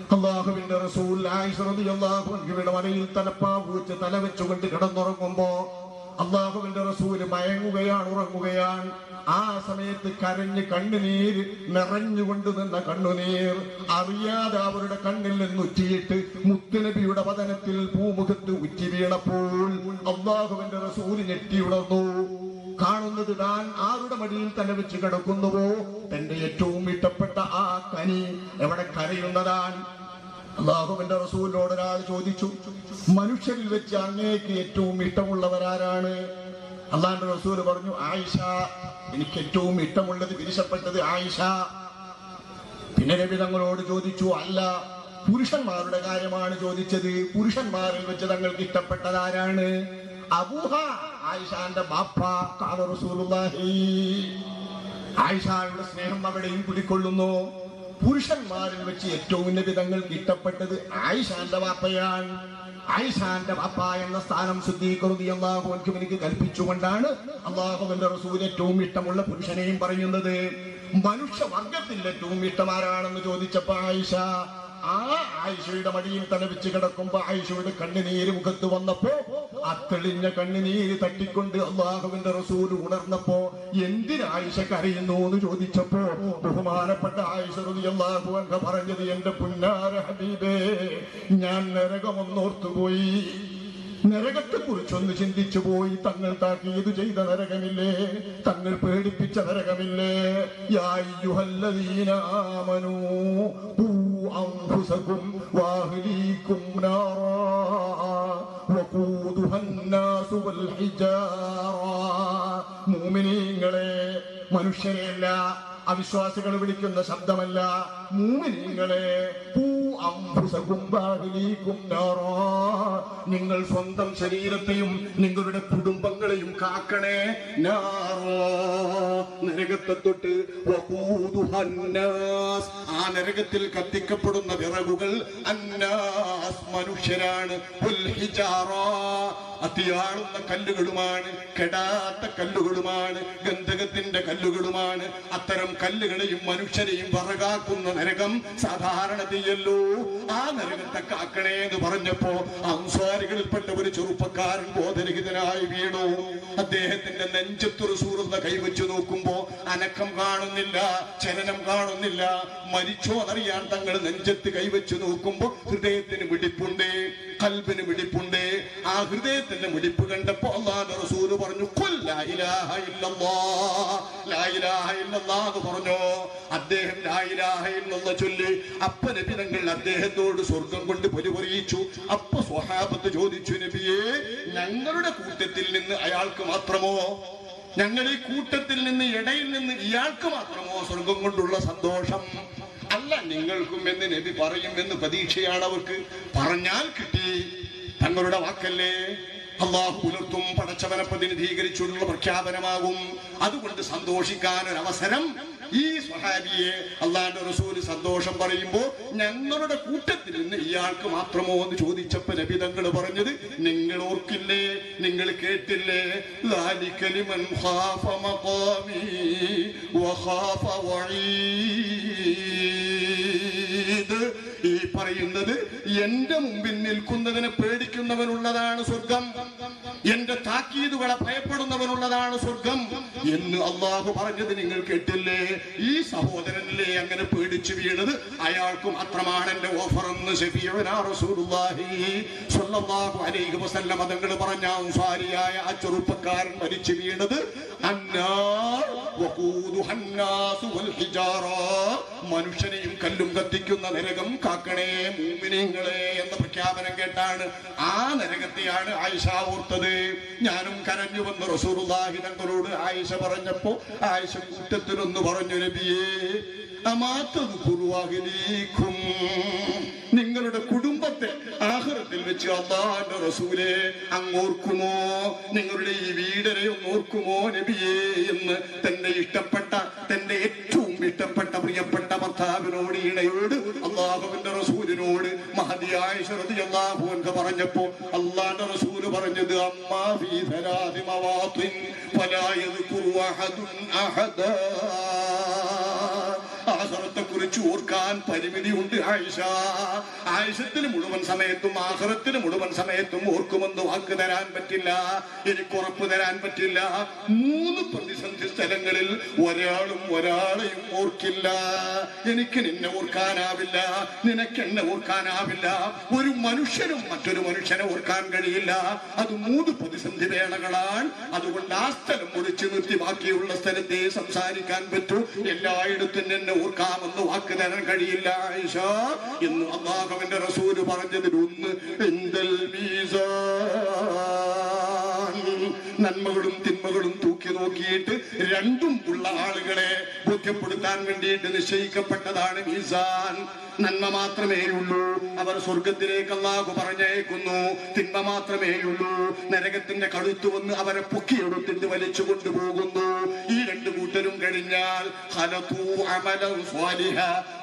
അള്ളാഹുവിന്റെ റസൂൽ ആയിഷ റളിയല്ലാഹു അൻഹയുടെ മലയിൽ തലപ്പാവ് വെച്ച് തല വെച്ചുകൊണ്ട് കിടന്നുറങ്ങുമ്പോ അള്ളാഹുവിന്റെ റസൂല് മയങ്ങുകയാണ് ഉറങ്ങുകയാണ് ആ സമയത്ത് കരഞ്ഞ് കണ്ണുനീര് നിറഞ്ഞുകൊണ്ട് നിന്ന കണ്ണുനീർ അറിയാതെ അവരുടെ കണ്ണിൽ നിന്ന് ഉറ്റിയിട്ട് മുത്തുനബിയുടെ വതനത്തിൽ പൂമുഖത്ത് ഉറ്റി വീണപ്പോൾ അള്ളാഹുവിന്റെ റസൂല് ഞെട്ടിയുണർന്നു കാണുന്നത് താൻ ആരുടെ മടിയിൽ തന്നെ വെച്ച് കിടക്കുന്നുവോ തന്റെ ഏറ്റവും ഇഷ്ടപ്പെട്ട ആ കനി എവിടെ കരയുന്നതാൻ അള്ളാഹുവിന്റെ റസൂലിനോട് ഒരാൾ ചോദിച്ചു മനുഷ്യരിൽ വെച്ച് അങ്ങേക്ക് ഏറ്റവും ഇഷ്ടമുള്ളവരാരാണ് അള്ളാന്റെ റസൂൽ പറഞ്ഞു ആയിഷ എനിക്ക് ഏറ്റവും ഇഷ്ടമുള്ളത് വിരിശപ്പെട്ടത് ആയിഷ പിന്നെ നബി തങ്ങളോട് ചോദിച്ചു അല്ല പുരുഷന്മാരുടെ കാര്യമാണ് ചോദിച്ചത് പുരുഷന്മാരിൽ വെച്ച് തങ്ങൾക്ക് ഇഷ്ടപ്പെട്ടത് ആരാണ് അബൂഹ ആയിഷാന്റെ ബാപ്പ കാല റസൂലുള്ളാഹി ആയിഷായുടെ സ്നേഹം അവിടെയും കുടിക്കൊള്ളുന്നു പുരുഷന്മാരിൽ വെച്ച് ഏറ്റവും നബി തങ്ങൾക്ക് ഇഷ്ടപ്പെട്ടത് ആയിഷാന്റെ വാപ്പയാണ് ആയിഷാന്റെ വാപ്പ എന്ന സ്ഥാനം ശുദ്ധീകൃതി അള്ളാഹു എനിക്ക് കൽപ്പിച്ചുകൊണ്ടാണ് അള്ളാഹുവിന്റെ റസൂൽ ഏറ്റവും ഇഷ്ടമുള്ള പുരുഷനെയും പറയുന്നത് മനുഷ്യവർഗത്തിൽ ഏറ്റവും ഇഷ്ടമാരാണെന്ന് ചോദിച്ചപ്പോ ആയിഷ ആ ആയിഷയുടെ മടിയിൽ തന്നെ വെച്ച് കിടക്കുമ്പോ ആയിഷയുടെ കണ്ണുനീര് മുഖത്ത് വന്നപ്പോ ആ തെളിഞ്ഞ കണ്ണുനീര് തട്ടിക്കൊണ്ട് അള്ളാഹുവിന്റെ റസൂൽ ഉണർന്നപ്പോ എന്തിന് ആയിഷ കരയുന്നു എന്ന് ചോദിച്ചപ്പോ ബഹുമാനപ്പെട്ട ആയിഷ അള്ളാഹു അങ്ക പറഞ്ഞത് എന്റെ പുന്നാര ഹബീബേ ഞാൻ നരകമൊന്നോർത്തുപോയി നരകത്തെ കുറിച്ചൊന്ന് ചിന്തിച്ചു പോയി തങ്ങൾ താക്കീത് ചെയ്ത നരകമില്ലേ തങ്ങൾ പേടിപ്പിച്ച നരകമില്ലേ യാ അയ്യുഹല്ലദീന ആമനൂ ഖൂ അൻഫുസകും വാഹ്ലീകും നാറാ വഖൂദുഹ الناس والحجارة മുഅ്മിനീങ്ങളെ മനുഷ്യരെയല്ല അവിശ്വാസികൾ വിളിക്കുന്ന ശബ്ദമല്ല മൂമിനീങ്ങളെ പൂ അംബുസകും ബാഹിലീകും നാറാ. നിങ്ങൾ സ്വന്തം ശരീരത്തെയും നിങ്ങളുടെ കുടുംബങ്ങളെയും കാക്കണേ നാറാ. നരകത്തെ തൊട്ട് വഖൂദുഹന്നാസ്. ആ നരകത്തിൽ കത്തിക്കപ്പെടുന്ന വിറകുകൾ അന്നാസ് മനുഷ്യരാണ് ഉൽ ഹിജാറ. അത്തിയാളുന്ന കല്ലുകളുമാണ് കെടാത്ത കല്ലുകളുമാണ് ഗന്ധകത്തിന്റെ കല്ലുകളുമാണ് അത്തരം കല്ലുകളെയും മനുഷ്യരെയും വറകാക്കുന്ന നരകം സാധാരണ തീയല്ലോ ആ നരകത്തെ കാക്കണേ എന്ന് പറഞ്ഞപ്പോ അൻസ്വാരികളിൽപ്പെട്ട ഒരു ചെറുപ്പക്കാരൻ ബോധരഹിതനായി വീണു അദ്ദേഹത്തിന്റെ നെഞ്ചത്തൊരു സൂറുന്ന കൈവച്ചു നോക്കുമ്പോ അനക്കം കാണുന്നില്ല ചലനം കാണുന്നില്ല മരിച്ചോ എന്നറിയാൻ തങ്ങൾ നെഞ്ചത്ത് കൈവച്ചു നോക്കുമ്പോ ഹൃദയത്തിന് മിടിപ്പുണ്ട് കൽബിന് മിടിപ്പുണ്ട് ആ ഹൃദയത്തിന്റെ മിടിപ്പ് കണ്ടപ്പോ അള്ളാഹുവിന്റെ റസൂല് പറഞ്ഞു "ഖുൽ ലാ ഇലാഹ ഇല്ലല്ലാഹ്, ലാ ഇലാഹ ഇല്ലല്ലാഹ്" എന്ന് പറഞ്ഞു അദ്ദേഹം ലാ ഇലാഹ ഇല്ലല്ലാഹ് ചൊല്ലി അപ്പ നബി തങ്ങൾ അദ്ദേഹത്തോട് സ്വർഗം കൊണ്ട് പൊലിപൊറിയിച്ചു അപ്പ സ്വഹാബത്ത് ചോദിച്ചു നബിയെ ഞങ്ങളുടെ കൂട്ടത്തിൽ നിന്ന് അയാൾക്ക് മാത്രമോ ഞങ്ങൾ ഈ കൂട്ടത്തിൽ നിന്ന് ഇടയിൽ നിന്ന് ഇയാൾക്ക് മാത്രമോ സ്വർഗം കൊണ്ടുള്ള സന്തോഷം അല്ല നിങ്ങൾക്കും എന്ന് നബി പറയും എന്ന് പ്രതീക്ഷയാണ് അവർക്ക് പറഞ്ഞാൽ കിട്ടി തങ്ങളുടെ വാക്കല്ലേ അള്ളാഹു പുലർത്തും പടച്ചവനെ പ്രതിനിധീകരിച്ചുള്ള പ്രഖ്യാപനമാകും അതുകൊണ്ട് സന്തോഷിക്കാൻ ഒരു അവസരം ഈ സ്വഹാബിയെ അള്ളാന്റെ റസൂല് സന്തോഷം പറയുമ്പോ ഞങ്ങളുടെ കൂട്ടത്തിൽ നിന്ന് ഇയാൾക്ക് മാത്രമോ എന്ന് ചോദിച്ചപ്പോ നബി തങ്ങൾ പറഞ്ഞത് നിങ്ങൾ ഓർക്കില്ലേ നിങ്ങൾ കേട്ടില്ലേ ذَلِكَ لِمَنْ خَافَ مَقَامِي وَخَافَ وَعِيدِ ഈ പറയുന്നത് എന്റെ മുമ്പിൽ നിൽക്കുന്നതിനെ പേടിക്കുന്നവനുള്ളതാണ് സ്വർഗം എന്റെ താക്കീതുകളെ ഭയപ്പെടുന്നവനുള്ളതാണ് സ്വർഗം എന്ന് അള്ളാഹു പറഞ്ഞത് നിങ്ങൾ കേട്ടില്ലേ ഈ സഹോദരനിലെ അങ്ങനെ പേടിച്ചു വീണത് അയാൾക്കും അത്രമാണ് എന്റെ ഓഫർ എന്ന് ശഫീഉനാ റസൂലുള്ളാഹി സ്വല്ലല്ലാഹു അലൈഹി വസല്ലം തങ്ങൾ പറഞ്ഞ അൻസാരിയായ ആ ചെറുപ്പക്കാരൻ മരിച്ചു വീണത് അന്നാർ വഖൂദുഹ അന്നാസു വൽ ഹിജാറ മനുഷ്യനെയും കല്ലും കത്തിക്കുന്ന നരകം കാക്കണേ മൂമിനീങ്ങളെ എന്ന പ്രഖ്യാപനം കേട്ടാണ് ആ നരകത്തെയാണ് ആയിഷ ഓർത്തത് ഞാനും കരഞ്ഞു വന്ന് റസൂറുല്ലാഹി തങ്ങളോട് ആയിഷ പറഞ്ഞപ്പോ ആയിഷ കൂട്ടത്തിലൊന്ന് പറഞ്ഞു നബിയേ അമാത്തത് കുറുവാഹിലീക്കും നിങ്ങളുടെ കുടുംബത്തെ ആഹ്റത്തിൽ വെച്ച് അള്ളാന്റെ റസൂലെ അങ്ങോർക്കുമോ നിങ്ങളുടെ ഈ വീടരെ ഒന്ന് ഓർക്കുമോ നബിയേ എന്ന് തന്റെ ഇഷ്ടപ്പെട്ട തന്റെ ഏറ്റവും ഇഷ്ടപ്പെട്ട പ്രിയപ്പെട്ട ഭർത്താവിനോട് ഇണയോട് അള്ളാഹുവിന്റെ റസൂലിനോട് മഹതിയായ ശ്രദ്ധ അള്ളാഹു എന്ന് പറഞ്ഞപ്പോ അള്ളാന്റെ റസൂല് പറഞ്ഞത് അമ്മാ ഫീ ഥലാഥി മവാത്തിൻ ഫലാ യദ്കുറു അഹദുൻ അഹദാ ആ ആഹ്റത്തെ കുറിച്ച് ഓർക്കാൻ പരിമിതിയുണ്ട് ആയിഷ ആയിഷത്തിന് മുഴുവൻ സമയത്തും ആഹ്റത്തിന് മുഴുവൻ സമയത്തും ഓർക്കുമെന്ന് വാക്ക് തരാൻ പറ്റില്ല എനിക്ക് ഉറപ്പ് തരാൻ പറ്റില്ല മൂന്ന് പ്രതിസന്ധി സ്ഥലങ്ങളിൽ ഒരാളും ഒരാളെയും ഓർക്കില്ല എനിക്ക് നിന്നെ ഓർക്കാനാവില്ല നിനക്ക് എന്നെ ഓർക്കാനാവില്ല ഒരു മനുഷ്യനും മറ്റൊരു മനുഷ്യനെ ഓർക്കാൻ കഴിയില്ല അത് മൂന്ന് പ്രതിസന്ധി വേളകളാണ് അതുകൊണ്ട് ആ സ്ഥലം ഒഴിച്ചു നിർത്തി ബാക്കിയുള്ള സ്ഥലത്തെ സംസാരിക്കാൻ പറ്റൂ എല്ലായിടത്തും എന്നെ ഓർക്കാമെന്ന് വാക്ക് തരാൻ കഴിയില്ല ആയിഷ എന്ന് അള്ളാഹുവിന്റെ റസൂല് പറഞ്ഞതിൽ ഒന്ന് എന്തൽ മീസാൻ നന്മകളും തിന്മകളും തൂക്കി നോക്കിയിട്ട് രണ്ടും ഉള്ള ആളുകളെ ബോധ്യപ്പെടുത്താൻ വേണ്ടിയിട്ട് നിശ്ചയിക്കപ്പെട്ടതാണ് മീസാൻ നന്മ മാത്രമേ ഉള്ളൂ അവർ സ്വർഗത്തിലേക്ക് അള്ളാഹു പറഞ്ഞയക്കുന്നു തിന്മ മാത്രമേ ഉള്ളൂ നരകത്തിന്റെ കഴുത്തു വന്ന് അവരെ പൊക്കിയെടുത്തിട്ട് വലിച്ചു കൊണ്ടുപോകുന്നു ഈ രണ്ട് കൂട്ടരും കഴിഞ്ഞാൽ ഖലഖൂ അമലൻ സ്വാലിഹ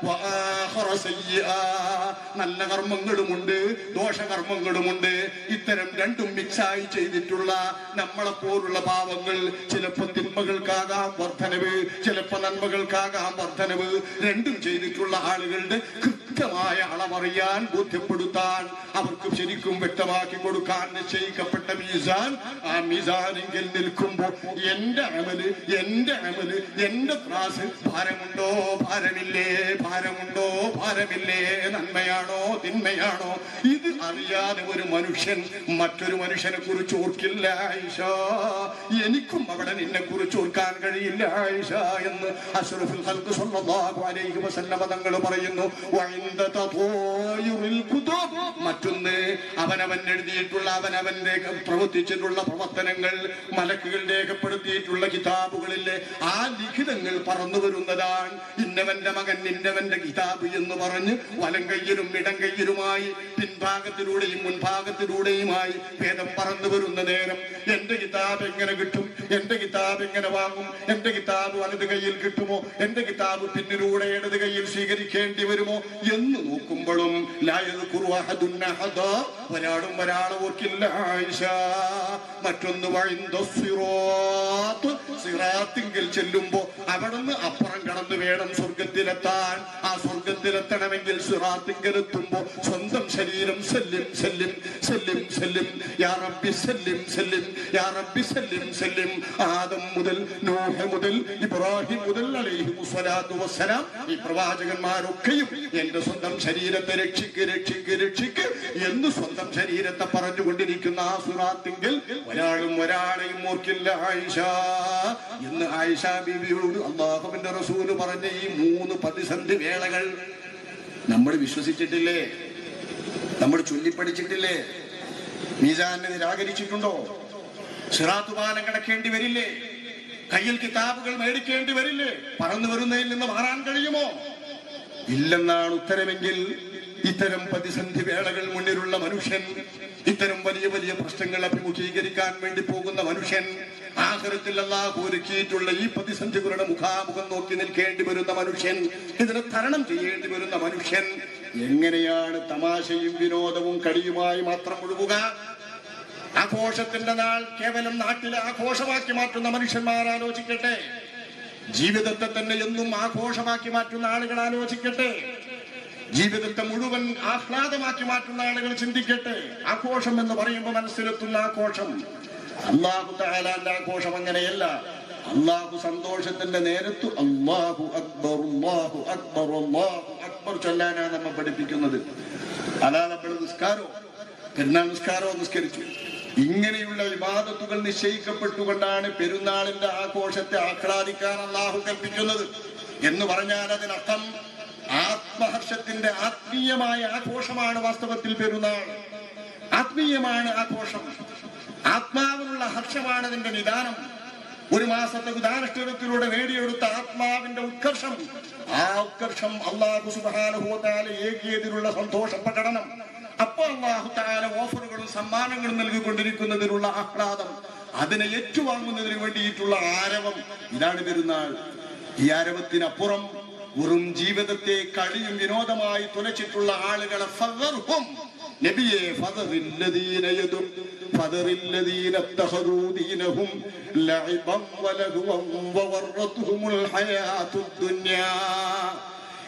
വആഖറ സയ്യിആ. നല്ല കർമ്മങ്ങളുമുണ്ട് ദോഷകർമ്മങ്ങളുമുണ്ട് ഇത്തരം രണ്ടും മിക്സായി ചെയ്തിട്ടുള്ള നമ്മളെ പോലുള്ള പാവങ്ങൾ ചിലപ്പോ തിന്മകൾക്കാകാം വർധനവ് ചിലപ്പോ നന്മകൾക്കാകാം വർധനവ് രണ്ടും ചെയ്തിട്ടുള്ള ആളുകളുടെ കൃത്യമായ അളവറിയാൻ ബോധ്യപ്പെടുത്താൻ അവർക്ക് ശരിക്കും വ്യക്തമാക്കി കൊടുക്കാൻ നിശ്ചയിക്കപ്പെട്ട മീസാൻ ആ മീസാനെങ്കിൽ നിൽക്കുമ്പോ എന്റെ അമല് എന്റെ അമല് എന്റെ ത്രാസ് ഭാരമുണ്ടോ ഭാരമില്ലേ ഭാരമുണ്ടോ ഭാരമില്ലേ നന്മയാണോ തിന്മയാണോ ഇത് അറിയാതെ ഒരു മനുഷ്യൻ മറ്റൊരു മനുഷ്യനെ കുറിച്ച് ഓർക്കില്ല ആയിഷ എനിക്കും അവിടെ നിന്നെ കുറിച്ച് ഓർക്കാൻ കഴിയില്ല ആയിഷ എന്ന് അഷ്റഫുൽ ഖൽഖ് സ്വല്ലല്ലാഹു അലൈഹി വസല്ലമ തങ്ങൾ പറയുന്നു വഇന്ദ തതോയുറിൽ കുതുബ് മറ്റൊന്ന് അവനവൻ എഴുതിയിട്ടുള്ള അവനവന്റെ പ്രവർത്തിച്ചിട്ടുള്ള പ്രവർത്തനങ്ങൾ മലക്കുകൾ രേഖപ്പെടുത്തിയിട്ടുള്ള കിതാബുകളിലെ ആ ലിഖിതങ്ങൾ പറന്നു വരുന്നതാണ് ഇന്നവന്റെ മകൻ ഇന്നവന്റെ കിതാബ് എന്ന് പറഞ്ഞ് വലം കയ്യിലും ഇടം കയ്യിലുമായി പിൻഭാഗത്തിലൂടെയും മുൻഭാഗത്തിലൂടെയുമായി ഭേദം പറന്നു വരുന്ന നേരം എന്റെ കിതാബ് എങ്ങനെ കിട്ടും എന്റെ കിതാബ് എങ്ങനെ വാങ്ങും എന്റെ കിതാബ് വലത് കയ്യിൽ കിട്ടുമോ എന്റെ കിതാബ് പിന്നിലൂടെ ഇടത് കയ്യിൽ സ്വീകരിക്കേണ്ടി വരുമോ എന്ന് നോക്കുമ്പോഴും ലായത് കുറുവാഹദുന്നഹദ ഒരാളും ഒരാളെ ഓർക്കില്ല ആയിഷ മറ്റൊന്ന് വഴിന്തോ സിറാത്ത് സിറാത്തിങ്കിൽ ചെല്ലുമ്പോ അവിടുന്ന് അപ്പുറം കടന്നു വേണം സ്വർഗത്തിലെത്താൻ ആ സ്വർഗത്തിലെത്തണമെങ്കിൽ സിറാത്തിങ്കിൽ എത്തുമ്പോ സ്വന്തം ശരീരം സെല്ലിം സെല്ലിം സെല്ലിം സെല്ലിം യാ റബ്ബി സെല്ലിം സെല്ലിം യാ റബ്ബി സെല്ലിം സെല്ലിം ആദം മുതൽ നോഹ മുതൽ ഇബ്രാഹിം മുതൽ അലൈഹി സ്വലാത്തു വസ്സലാം ഈ പ്രവാചകന്മാരൊക്കെയും എന്റെ സ്വന്തം ശരീരത്തെ രക്ഷിക്ക് രക്ഷിക്ക് രക്ഷിക്ക് എന്ന് സ്വന്തം ശരീരത്തെ പറഞ്ഞുകൊണ്ടിരിക്കുന്ന ആ സുറാത്തിങ്കിൽ ഒരാളും ഒരാളെയും ഓർക്കില്ല ആയിഷ എന്ന് ആയിഷ ബീവിയോട് അള്ളാഹുവിന്റെ റസൂല് പറഞ്ഞ ഈ മൂന്ന് പ്രതിസന്ധി വേളകൾ നമ്മൾ വിശ്വസിച്ചിട്ടില്ലേ നമ്മൾ ചൊല്ലിപ്പടിച്ചിട്ടില്ലേ മീസാനെ നിരാകരിച്ചിട്ടുണ്ടോ സിറാത്ത് പാലം കിടക്കേണ്ടി വരില്ലേ കയ്യിൽ കിതാബുകൾ മേടിക്കേണ്ടി വരില്ലേ പറന്നു വരുന്നതിൽ നിന്ന് മാറാൻ കഴിയുമോ ഇല്ലെന്നാണ് ഉത്തരമെങ്കിൽ ഇത്തരം പ്രതിസന്ധി വേളകൾ മുന്നിലുള്ള മനുഷ്യൻ ഇത്തരം വലിയ വലിയ പ്രശ്നങ്ങൾ അഭിമുഖീകരിക്കാൻ വേണ്ടി പോകുന്ന മനുഷ്യൻ ആഹൃത്തിൽ അല്ലാഹു ഒരുക്കിയിട്ടുള്ള ഈ പ്രതിസന്ധികളുടെ മുഖാമുഖം നോക്കി നിൽക്കേണ്ടി വരുന്ന മനുഷ്യൻ ഇതിനെ തരണം ചെയ്യേണ്ടി വരുന്ന മനുഷ്യൻ എങ്ങനെയാണ് തമാശയും വിനോദവും കളിയുമായി മാത്രം ഒഴുകുക ആഘോഷത്തിന്റെ നാൾ കേവലം നാട്ടിലെ ആഘോഷമാക്കി മാറ്റുന്ന മനുഷ്യന്മാർ ആലോചിക്കട്ടെ ജീവിതത്തെ തന്നെ എന്നും ആഘോഷമാക്കി മാറ്റുന്ന ആളുകൾ ആലോചിക്കട്ടെ ജീവിതത്തെ മുഴുവൻ ആഹ്ലാദമാക്കി മാറ്റുന്ന ആളുകൾ ചിന്തിക്കട്ടെ ആഘോഷം എന്ന് പറയുമ്പോൾ മനസ്സിലെത്തുന്ന ആഘോഷം അള്ളാഹു താലാന്റെ ആഘോഷം അങ്ങനെയല്ല അള്ളാഹു സന്തോഷത്തിന്റെ നേരത്തു അള്ളാഹു അക്ബർ അള്ളാഹു അക്ബർ അള്ളാഹു അക്ബർ ചൊല്ലാനാണ് നമ്മെ പഠിപ്പിക്കുന്നത് അലാ നമ്മൾ നിസ്കാരോ പെരുന്നാൾ നിസ്കാരോ നിസ്കരിച്ചു ഇങ്ങനെയുള്ള വിവാദത്തുകൾ നിശ്ചയിക്കപ്പെട്ടുകൊണ്ടാണ് പെരുന്നാളിന്റെ ആഘോഷത്തെ ആഹ്ലാദിക്കാൻ അള്ളാഹു കൽപ്പിക്കുന്നത് എന്ന് പറഞ്ഞാൽ അതിനർത്ഥം ആത്മഹർഷത്തിന്റെ ആത്മീയമായ ആഘോഷമാണ് വാസ്തവത്തിൽ പെരുന്നാൾ ആത്മീയമാണ് ആഘോഷം ആത്മാവിനുള്ള ഹർഷമാണ് അതിന്റെ നിദാനം ഒരു മാസത്തെ ഉദാനഷ്ഠത്തിലൂടെ നേടിയെടുത്ത ആത്മാവിന്റെ ഉത്കർഷം ആ ഉത്കർഷം അള്ളാഹു സുബാനുഭവത്താല് ഏകിയതിലുള്ള സന്തോഷ പ്രകടനം അപ്പൊ അള്ളാഹു താല ഓഫറുകളും സമ്മാനങ്ങളും നൽകിക്കൊണ്ടിരിക്കുന്നതിനുള്ള ആഹ്ലാദം അതിനെ ഏറ്റുവാങ്ങുന്നതിന് വേണ്ടിയിട്ടുള്ള ആരവം ഇതാണ് പെരുന്നാൾ ഈ ആരവത്തിനപ്പുറം വെറും ജീവിതത്തെ കളിയും വിനോദമായി തുലച്ചിട്ടുള്ള ആളുകളെ ഫദർഹും നബിയെ ഫദറില്ലദീന യദും ഫദറില്ലദീന ഇത്തഖദൂ ദീനഹും ലഇബൻ വലഹുവൻ വവറത്തുഹുമുൽ ഹയാത്തുദ് ദുനിയാ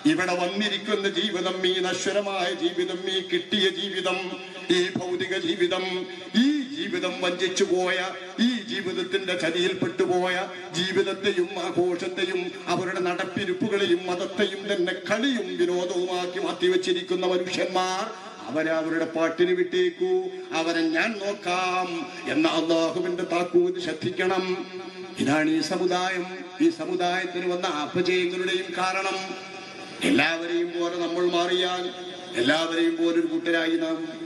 ഇവിടെ വന്നിരിക്കുന്ന ജീവിതം ഈ നശ്വരമായ ജീവിതം ഈ കിട്ടിയ ജീവിതം ഈ ഭൗതിക ജീവിതം ഈ ജീവിതം വഞ്ചിച്ചു പോയ ഈ ജീവിതത്തിന്റെ ചതിയിൽപ്പെട്ടു പോയ ജീവിതത്തെയും ആഘോഷത്തെയും അവരുടെ നടപ്പിരിപ്പുകളെയും മതത്തെയും തന്നെ കളിയും വിനോദവുമാക്കി മാറ്റിവെച്ചിരിക്കുന്ന മനുഷ്യന്മാർ അവരെ അവരുടെ പാട്ടിന് വിട്ടേക്കൂ അവരെ ഞാൻ നോക്കാം എന്ന അള്ളാഹുവിന്റെ താക്കൂത് ശ്രദ്ധിക്കണം ഇതാണ് ഈ സമുദായം ഈ സമുദായത്തിന് വന്ന അപജയങ്ങളുടെയും കാരണം എല്ലാവരെയും പോലെ നമ്മൾ മാറിയാൽ എല്ലാവരെയും പോലെ ഒരു കൂട്ടരായി നാം